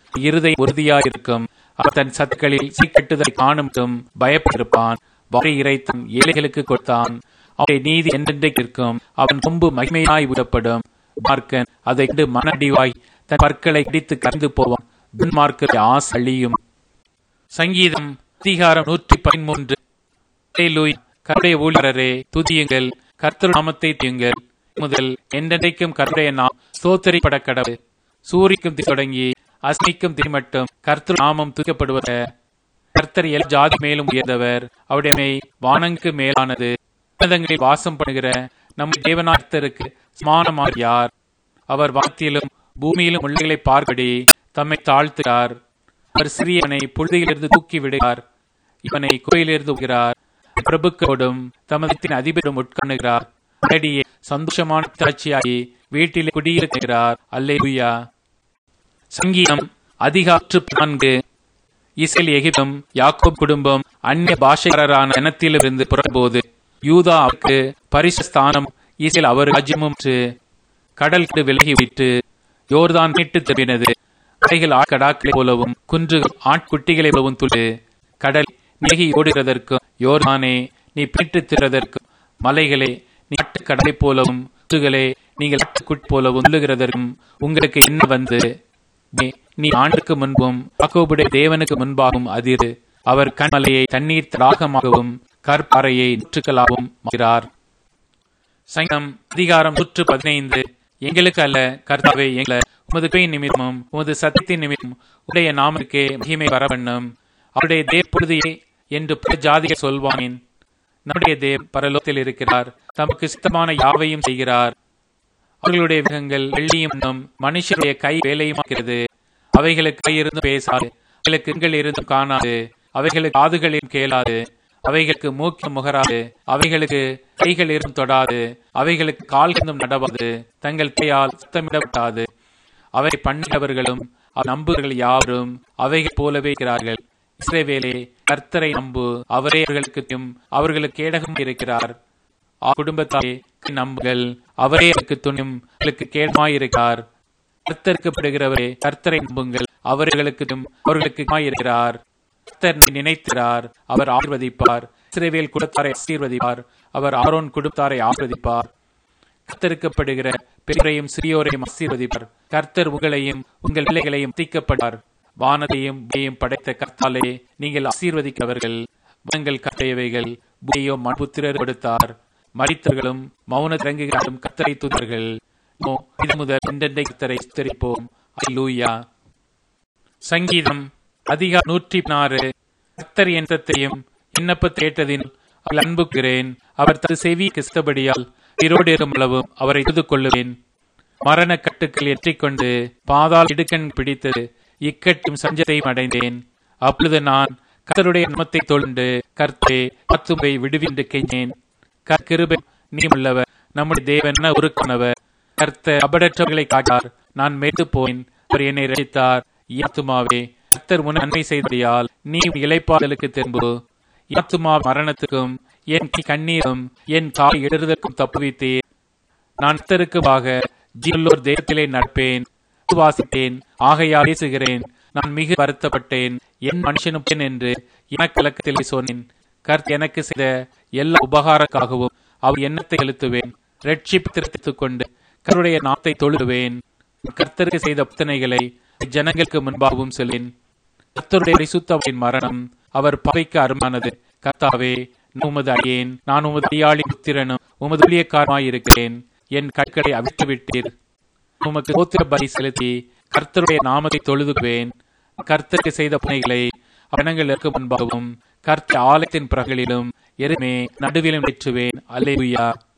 இருதை உறுதியாயிருக்கும் அவர் தன் சத்துக்களில் சீக்கட்டுதலை காணும் பயப்பட்டிருப்பான் வாரி இறைத்தும் ஏழைகளுக்கு கொடுத்தான் அவருடைய நீதி என்றென்றைக்கு இருக்கும் அவன் கொம்பு மகிமையாய் விடப்படும் மார்க்கன் அதை கண்டு மனடிவாய் தன் பற்களை இடித்து கறந்து போவான் துன்மார்க்க ஆசை அழியும் சங்கீதம் அதிகாரம் நூற்றி பதிமூன்று கருடைய ஊழியரே துதியுங்கள் கர்த்தர் நாமத்தை துயுங்கள் முதல் என்றென்றைக்கும் கருடைய நாம் ஸ்தோத்தரிப்பட கடவு சூரிக்கும் தொடங்கி அஸ்மிக்கும் திரிமட்டும் கர்த்தர் நாமம் துதிக்கப்படுவத கர்த்தர் எல் ஜாதி மேலும் உயர்ந்தவர் அவருடைய மெய் வானங்கு மேலானது உன்னதங்களில் வாசம் பண்ணுகிற நம் தேவநாயகருக்கு சமானமாக யார் அவர் வாத்தியிலும் பூமியிலும் உள்ளங்களை பார்ப்படி தம்மை தாழ்த்துகிறார் அவர் சிறியவனை புழுதியிலிருந்து தூக்கி விடுகிறார் இவனை கோயிலிருந்து உகிறார் பிரபுக்களோடும் தமதத்தின் அதிபரும் உட்காணுகிறார் அடியே சந்தோஷமான தாட்சியாகி வீட்டிலே குடியிருக்கிறார் அல்லேலுயா சங்கீதம் அதிகாற்று நான்கு இசைல் எகிப்தும் யாக்கோப் குடும்பம் அந்நிய பாஷைக்காரரான இனத்திலிருந்து புறம்போது யூதா அவருக்கு பரிசு ஸ்தானம் இசைல் அவர் ராஜ்யமும் கடல் விலகி விட்டு யோர்தான் மீட்டு திரும்பினது அலைகள் ஆட்கடாக்களை போலவும் குன்றுகள் ஆட்குட்டிகளை போலவும் துளு கடல் நிலகி ஓடுகிறதற்கும் யோர்தானே நீ பிட்டு திறதற்கும் மலைகளே நீ கடலை போலவும் குன்றுகளே நீங்கள் ஆட்டுக்குட்டி போலவும் துள்ளுகிறதற்கும் உங்களுக்கு என்ன வந்து நீ ஆண்டுக்கு முன்பும் யாக்கோபுடைய தேவனுக்கு முன்பாகவும் அதிரு அவர் கண்மலையை தண்ணீர் தடாகமாகவும் கற்பாறையை நூற்றுக்களாகவும் மாகிறார் சங்கம் அதிகாரம் நூற்று பதினைந்து எங்களுக்கு அல்ல கர்த்தாவே எங்களை உமது பெய் நிமித்தமும் உமது சத்தியத்தின் நிமித்தம் உடைய நாமக்கே மகிமை வரவண்ணும் அவருடைய தேவ் பொழுதியே என்று பல ஜாதிகள் சொல்வானேன் நம்முடைய தேவ் பரலோகத்தில் இருக்கிறார் தமக்கு சித்தமான யாவையும் செய்கிறார் அவர்களுடைய விகங்கள் வெள்ளியும் மனுஷருடைய கை வேலையுமாக்கிறது அவைகளுக்கு கை இருந்து பேசாது அவைகளுக்கு கண்கள் இருந்தும் காணாது அவைகளுக்கு காதுகளையும் கேளாது அவைகளுக்கு மூக்கியம் முகராது அவைகளுக்கு கைகள் இருந்து தொடாது அவைகளுக்கு கால்களும் நடவாது தங்கள் கையால் சுத்தமிடப்பட்டாது அவை பண்ணினவர்களும் நம்புகள் யாவரும் அவைகள் போலவே இருக்கிறார்கள் இஸ்ரேவேலே கர்த்தரை நம்பு அவரே அவர்களுக்கு அவர்களுக்கு கேடகம் இருக்கிறார் குடும்பத்தாரே நம்புகள் அவரே அவருக்கு துணியும் அவர்களுக்கு கேடமாயிருக்கிறார் கர்த்தருக்கப்படுகிறவரே கர்த்தரை நம்புங்கள் அவர்களுக்கு அவர்களுக்கு இருக்கிறார் கர்த்தர் நினைக்கிறார் அவர் ஆசிர்வதிப்பார் இஸ்ரேவேல் குடுத்தாரை ஆசீர்வதிப்பார் அவர் ஆரோன் குடுத்தாரை ஆசிர்வதிப்பார் கர்த்தருக்கப்படுகிற பெரியரையும் சிறியோரையும் ஆசீர்வதிப்பார் கர்த்தர் உங்களையும் உங்கள் பிள்ளைகளையும் தீக்கப்படுவார் வானத்தையும் படைத்த கர்த்தாலே நீங்கள் ஆசீர்வதிக்கிறவர்கள் வனங்கள் கட்டையவைகள் பூமியோ மண்புத்திரர் கொடுத்தார் மறித்தவர்களும் மௌன திறங்குகிறாரும் கத்தரை தூதர்கள் இது முதல் என்றென்றை கத்தரை சித்தரிப்போம் லூயா சங்கீதம் அதிகா நூற்றி நாறு கத்தர் எண்ணத்தையும் விண்ணப்பத்தை கேட்டதில் அவள் அன்புக்கிறேன் அவர் தது செவி கிறிஸ்தபடியால் உயிரோடு அளவும் அவரை எதிர்த்து கொள்ளுவேன் மரண கட்டுக்கள் எற்றிக்கொண்டு பாதால் இடுக்கண் பிடித்தது இக்கட்டும் சஞ்சத்தையும் அடைந்தேன் அப்பொழுது நான் கத்தருடைய நமத்தை தொழுண்டு கர்த்தே பத்துமை விடுவின்று கெஞ்சேன் கற்கிருபை நீமுள்ளவர் நம்முடைய தேவன் உருக்கானவர் கர்த்த அபடற்றவர்களை காட்டார் நான் மேட்டு போயின் அவர் என்னை ரசித்தார் யாத்துமாவே கர்த்தர் முன் நன்மை செய்தடியால் நீ இலைப்பாடலுக்கு திரும்பு யாத்துமா மரணத்துக்கும் என் கண்ணீரும் என் கால் இடறுதற்கும் தப்புவித்தேன் நான் கர்த்தருக்குமாக ஜீவல்லோர் தேசத்திலே நடப்பேன் வாசித்தேன் ஆகையா பேசுகிறேன் நான் மிக வருத்தப்பட்டேன் என் மனுஷனுப்பேன் என்று எனக்கலக்கத்திலே சொன்னேன் கர்த் எனக்கு செய்த எல்லா உபகாரக்காகவும் அவர் எண்ணத்தை செலுத்துவேன் ரட்சிப்பித்திருத்துக் கொண்டு கருடைய நாத்தை தொழுவேன் கர்த்தருக்கு செய்த புத்தனைகளை ஜனங்களுக்கு முன்பாகவும் செல்வேன் கர்த்தருடைய பரிசுத்தவின் மரணம் அவர் பகைக்கு அருமானது கர்த்தாவே உமது அடியேன் நான் உமது அடியாளி புத்திரனும் உமது ஊழியக்காரமாயிருக்கிறேன் என் கற்களை அவித்து விட்டீர் உமக்கு கோத்திர பலி செலுத்தி கர்த்தருடைய நாமத்தை தொழுதுவேன் கர்த்தருக்கு செய்த புனைகளை அவனங்களுக்கு முன்பாகவும் கர்த்த ஆலயத்தின் பிரகளிலும் எருமே நடுவிலும் வெற்றுவேன் அல்லேலுயா